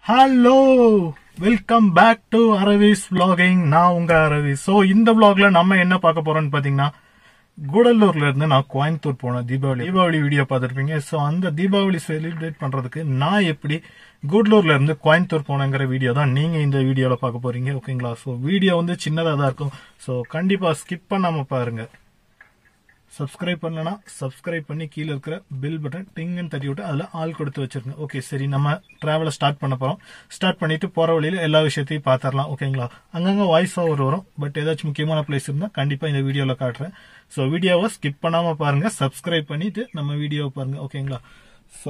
hello welcome back to Aravis vlogging நான் உங்க அரவிஸ் so இந்த vlogல நம்ம என்ன பார்க்க போறோம்னு பாத்தீங்கன்னா கூடலூர்ல இருந்து நான் கோயம்புத்தூர் போனேன் தீபாவளி தீபாவளி வீடியோ பார்த்துருப்பீங்க ஸோ அந்த தீபாவளி செலிப்ரேட் பண்றதுக்கு நான் எப்படி கூடலூர்ல இருந்து கோயம்புத்தூர் போனேங்கிற வீடியோ தான் நீங்க இந்த வீடியோல பார்க்க போறீங்க ஓகேங்களா ஸோ வீடியோ வந்து சின்னதா தான் இருக்கும் ஸோ கண்டிப்பா ஸ்கிப் பண்ணாம பாருங்க சப்ஸ்கிரைப் பண்ணலனா சப்ஸ்கிரைப் பண்ணி கீழே இருக்கிற பில் பட்டன் டிங்குன்னு தட்டி விட்டு அதில் ஆள் கொடுத்து வச்சிருங்க ஓகே சரி நம்ம டிராவலை ஸ்டார்ட் பண்ண போகிறோம் ஸ்டார்ட் பண்ணிட்டு போகிற வழியில் எல்லா விஷயத்தையும் பார்த்துடலாம் ஓகேங்களா அங்கங்கே வாய்ஸ் ஓவர் வரும் பட் ஏதாச்சும் முக்கியமான பிளேஸ் இருந்தால் கண்டிப்பாக இந்த வீடியோவில் காட்டுறேன் ஸோ வீடியோவை ஸ்கிப் பண்ணாமல் பாருங்கள் சப்ஸ்கிரைப் பண்ணிட்டு நம்ம வீடியோவை பாருங்கள் ஓகேங்களா so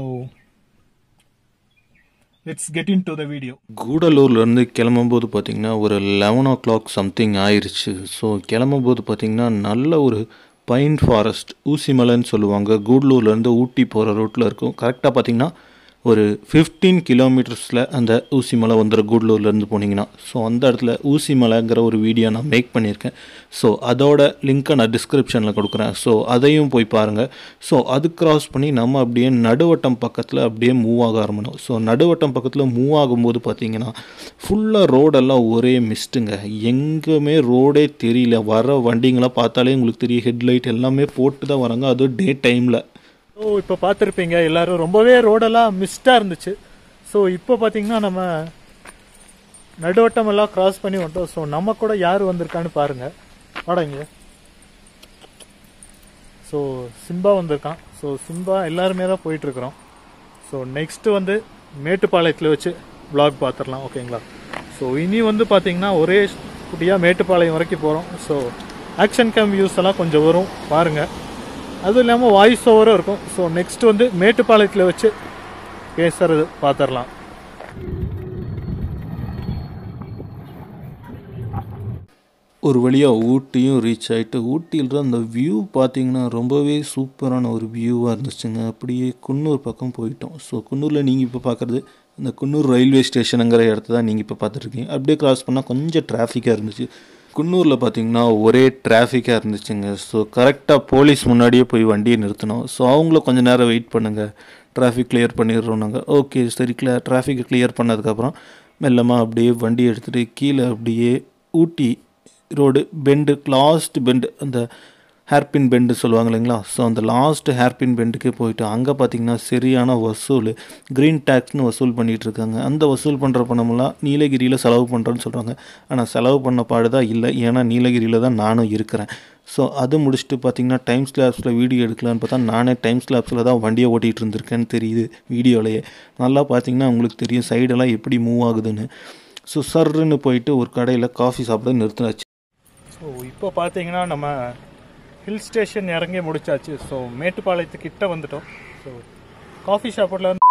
let's get into the video கூடலூர்லேருந்து கிளம்பும்போது பார்த்திங்கன்னா ஒரு லெவன் ஓ கிளாக் சம்திங் ஆயிடுச்சு ஸோ கிளம்பும்போது பார்த்திங்கன்னா நல்ல ஒரு பைன் ஃபாரஸ்ட் ஊசிமலைன்னு சொல்லுவாங்க கூடலூர்லேருந்து ஊட்டி போகிற ரூட்டில் இருக்கும் கரெக்டாக பார்த்திங்கன்னா ஒரு ஃபிஃப்டீன் கிலோமீட்டர்ஸில் அந்த ஊசிமலை வந்துடும் கூடலூர்லேருந்து போனீங்கன்னா ஸோ அந்த இடத்துல ஊசிமலைங்கிற ஒரு வீடியோ நான் மேக் பண்ணியிருக்கேன் ஸோ அதோட லிங்க்கை நான் டிஸ்கிரிப்ஷனில் கொடுக்குறேன் ஸோ அதையும் போய் பாருங்கள் ஸோ அது கிராஸ் பண்ணி நம்ம அப்படியே நடுவட்டம் பக்கத்தில் அப்படியே மூவ் ஆக ஆரம்பினோம் ஸோ நடுவட்டம் பக்கத்தில் மூவ் ஆகும்போது பார்த்தீங்கன்னா ஃபுல்லாக ரோடெல்லாம் ஒரே மிஸ்ட்டுங்க எங்கேயுமே ரோடே தெரியல வர வண்டிங்களாம் பார்த்தாலே உங்களுக்கு தெரியும் ஹெட்லைட் எல்லாமே போட்டு தான் வராங்க அதுவும் டே டைமில் ஸோ இப்போ பார்த்துருப்பீங்க எல்லாரும் ரொம்பவே ரோடெல்லாம் மிஸ்டாக இருந்துச்சு ஸோ இப்போ பார்த்தீங்கன்னா நம்ம நடுவட்டம் எல்லாம் கிராஸ் பண்ணி வந்துட்டோம் ஸோ நம்ம கூட யார் வந்திருக்கான்னு பாருங்க வாடா இங்க ஸோ சிம்பா வந்திருக்கான் ஸோ சிம்பா எல்லாருமே தான் போயிட்டு இருக்கிறோம் ஸோ நெக்ஸ்ட் வந்து மேட்டுப்பாளையத்தில் வச்சு vlog பார்த்துடலாம் ஓகேங்களா ஸோ இனி வந்து பார்த்தீங்கன்னா ஒரே குட்டியாக மேட்டுப்பாளையம் வரைக்கும் போகிறோம் ஸோ ஆக்ஷன் கேம் வியூஸ் எல்லாம் கொஞ்சம் வரும் பாருங்கள் அதுவும் இல்லாமல் வாய்ஸ் ஓவரும் இருக்கும் ஸோ நெக்ஸ்ட் வந்து மேட்டுப்பாளையத்தில் வச்சு பேசுறது பார்த்துடலாம் ஒரு வழியாக ஊட்டியும் ரீச் ஆகிட்டு ஊட்டியில் தான் அந்த வியூ பார்த்தீங்கன்னா ரொம்பவே சூப்பரான ஒரு வியூவாக இருந்துச்சுங்க அப்படியே குன்னூர் பக்கம் போயிட்டோம் ஸோ குன்னூரில் நீங்கள் இப்போ பார்க்குறது இந்த குன்னூர் ரயில்வே ஸ்டேஷனுங்கிற இடத்த தான் நீங்கள் இப்போ பார்த்துட்ருக்கீங்க அப்படியே கிராஸ் பண்ணால் கொஞ்சம் டிராஃபிக்காக இருந்துச்சு குன்னூரில் பார்த்தீங்கன்னா ஒரே டிராஃபிக்காக இருந்துச்சுங்க ஸோ கரெக்டாக போலீஸ் முன்னாடியே போய் வண்டியை நிறுத்தினோம் ஸோ அவங்கள கொஞ்சம் நேரம் வெயிட் பண்ணுங்கள் டிராஃபிக் கிளியர் பண்ணிடுறோம் நாங்கள் ஓகே சரி கிளியர் டிராஃபிக்கை கிளியர் பண்ணதுக்கப்புறம் மெல்லமாக அப்படியே வண்டி எடுத்துகிட்டு கீழே அப்படியே Ooty road bend last bend அந்த ஹேர்பின் பெண்டு சொல்லுவாங்க இல்லைங்களா ஸோ அந்த லாஸ்ட் ஹேர்பின் பெண்டுக்கு போயிட்டு அங்கே பார்த்தீங்கன்னா சரியான வசூல் க்ரீன் டேக்ஸ்னு வசூல் பண்ணிகிட்டு இருக்காங்க அந்த வசூல் பண்ணுற பணமெல்லாம் நீலகிரியில் செலவு பண்ணுறேன்னு சொல்கிறாங்க ஆனால் செலவு பண்ண பாடு தான் இல்லை ஏன்னா நீலகிரியில் தான் நானும் இருக்கிறேன் ஸோ அது முடிச்சுட்டு பார்த்தீங்கன்னா டைம் ஸ்லாப்ஸில் வீடியோ எடுக்கலான்னு பார்த்தா நானே டைம் ஸ்லாப்ஸில் தான் வண்டியை ஓட்டிகிட்டு இருந்திருக்கேன்னு தெரியுது வீடியோலையே நல்லா பார்த்தீங்கன்னா உங்களுக்கு தெரியும் சைடெல்லாம் எப்படி மூவ் ஆகுதுன்னு ஸோ சர்ன்னு போயிட்டு ஒரு கடையில் காஃபி சாப்பிட நிறுத்தினாச்சு ஸோ இப்போ பார்த்தீங்கன்னா நம்ம ஹில் ஸ்டேஷன் இறங்கி முடிச்சாச்சு ஸோ மேட்டுப்பாளையத்துக்கிட்ட வந்துட்டோம் ஸோ காஃபி ஷாப்பில் வந்து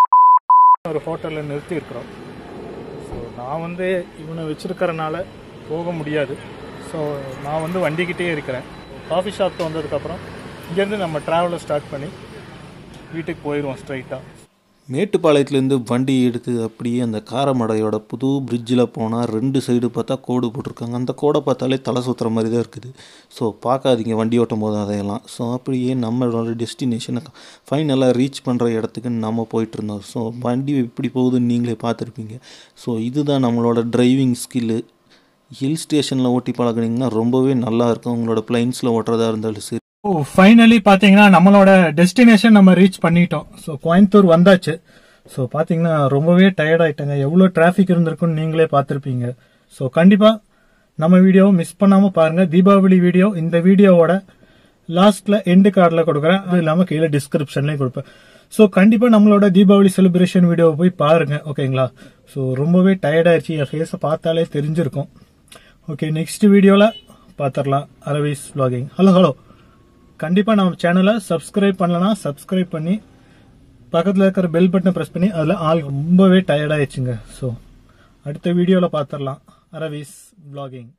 ஒரு ஹோட்டலில் நிறுத்தி இருக்கிறோம் ஸோ நான் வந்து இவனை வச்சிருக்கிறனால போக முடியாது ஸோ நான் வந்து வண்டிக்கிட்டே இருக்கிறேன் காஃபி ஷாப்க்கு வந்ததுக்கப்புறம் இங்கேருந்து நம்ம ட்ராவலை ஸ்டார்ட் பண்ணி வீட்டுக்கு போயிடுவோம் ஸ்ட்ரைட்டாக மேட்டுப்பாளையத்துலேருந்து வண்டி எடுத்து அப்படியே அந்த காரமடையோட புது பிரிட்ஜில் போனால் ரெண்டு சைடு பார்த்தா கோடு போட்டிருக்காங்க அந்த கோடை பார்த்தாலே தலை சுற்றுற மாதிரி தான் இருக்குது ஸோ பார்க்காதீங்க வண்டி ஓட்டும் போது அதையெல்லாம் ஸோ அப்படியே நம்மளோட டெஸ்டினேஷனை ஃபைனலாக ரீச் பண்ணுற இடத்துக்கு நம்ம போயிட்டு இருந்தோம் ஸோ வண்டி எப்படி போகுதுன்னு நீங்களே பார்த்துருப்பீங்க ஸோ இதுதான் நம்மளோட டிரைவிங் ஸ்கில்லு ஹில் ஸ்டேஷனில் ஓட்டி பழகுனீங்கன்னா ரொம்பவே நல்லா இருக்கும் உங்களோட பிளைன்ஸில் ஓட்டுறதா இருந்தாலும் சரி ஓ ஃபைனலி பாத்தீங்கன்னா நம்மளோட டெஸ்டினேஷன் நம்ம ரீச் பண்ணிட்டோம் ஸோ கோயம்புத்தூர் வந்தாச்சு ஸோ பாத்தீங்கன்னா ரொம்பவே டயர்ட் ஆயிட்டாங்க எவ்வளோ டிராஃபிக் இருந்திருக்குன்னு நீங்களே பார்த்துருப்பீங்க ஸோ கண்டிப்பா நம்ம வீடியோவை மிஸ் பண்ணாம பாருங்க தீபாவளி வீடியோ இந்த வீடியோவோட லாஸ்ட்ல எண்டு கார்டில் கொடுக்குறேன் அது இல்லாமல் கீழே டிஸ்கிரிப்ஷன்லேயும் கொடுப்பேன் ஸோ கண்டிப்பாக நம்மளோட தீபாவளி செலிப்ரேஷன் வீடியோவை போய் பாருங்க ஓகேங்களா ஸோ ரொம்பவே டயர்ட் ஆயிடுச்சு என் ஃபேஸை பார்த்தாலே தெரிஞ்சிருக்கும் ஓகே நெக்ஸ்ட் வீடியோவில் பார்த்துடலாம் அரவிஸ் vlogging ஹலோ ஹலோ கண்டிப்பாக நம்ம சேனலை சப்ஸ்கிரைப் பண்ணலனா சப்ஸ்கிரைப் பண்ணி பக்கத்தில் இருக்கிற பெல் பட்டனை ப்ரெஸ் பண்ணி அதில் ஆள் ரொம்பவே டயர்டாயிடுச்சுங்க ஸோ அடுத்த வீடியோவில் பார்த்துடலாம் அரவிஸ் vlogging